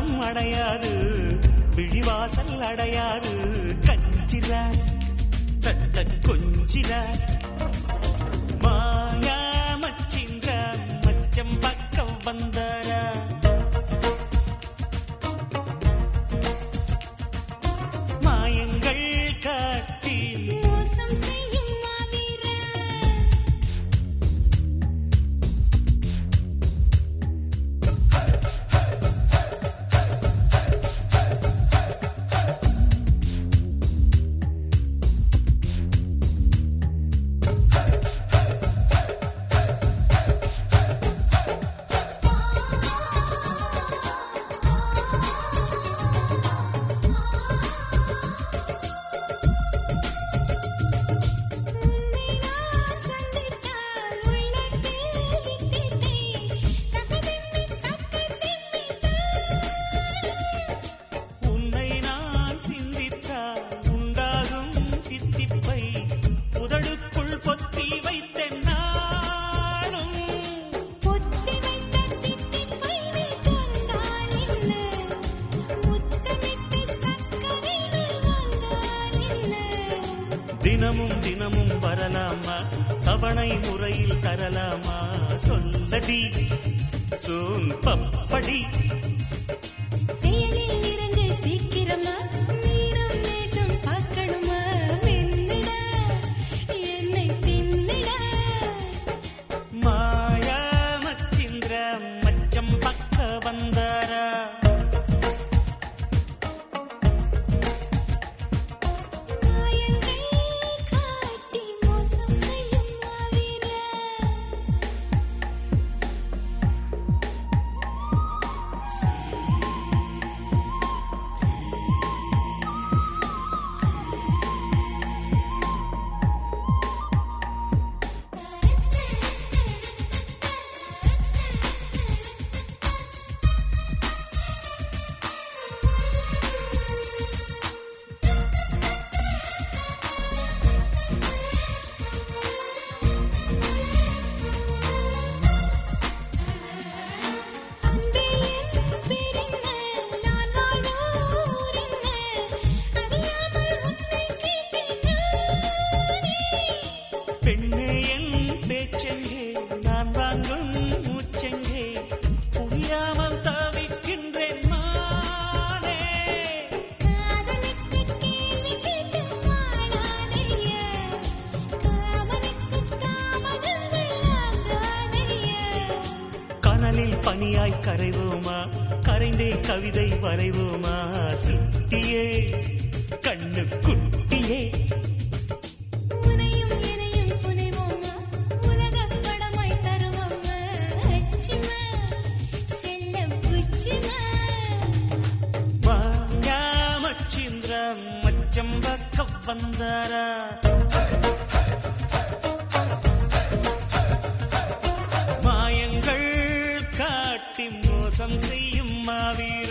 கண்ணாலம் அடையாது விழிவாசல் அடையாது கஞ்சிர தத்த கொஞ்சிர மாயா மச்சின்ற மச்சம் பக்கம் வந்தாரா மாயங்கள் காட்டி மோசம் செய்யும் மாவீரன் உன்னை நான் சந்தித்தால் உள்ளத்தில் தித்தித்தே தகதிம்மி தக்கதிம்மி உன்னை நான் சிந்தித்தால் உண்டாகும் தித்திப்பை உதடுக்குள் பொத்தி வைத்தேன் நானும் பொத்தி வைத்த தித்திப்பை நீ தந்தால் என்ன முத்தமிட்டு சக்கரை நீ வந்தால் என்ன தினமும் தினமும் வரலாமா தவணை முறையில் தரலாமா சொல்லடி சோன் பப்படி செயலில் இறங்கு சீக்கிரமா நீரும் நேசம் பார்க்கணுமா மென்னிட என்னை தின்னிட மாயா மச்சிந்திர மச்சம் பக்க வந்தாரா மாயங்கள் காட்டி மோசம் செய்யும் மாவீரன் அன்பே என் பேரென்ன நான் வாழும் ஊரென்ன அறியாமல் உன்னை கேட்டேன் நானே பெண்ணே என் பேச்செங்கே நான் வாங்கும் மூச்செங்கே புரியாமல் தவிக்கின்றேன் மானே காதலுக்கு கேள்வி கேட்டு மாளாதையா காமனுக்கு தாமதங்கள் ஆகாதையா கனலில் பனியாய் கரைவோமா கரைந்தே கவிதை வரைவோமா சுட்டியே கண்ணு குட்டியே உனையும் இனையும் புனைவோமா உலகப் படமாய் தருவோமா அச்சுமா செல்லம் புச்சுமா மாயா மச்சிந்திர மச்சம் பக்க வந்தாரா மாயங்கள் காட்டி மோசம் செய்யும் மாவீர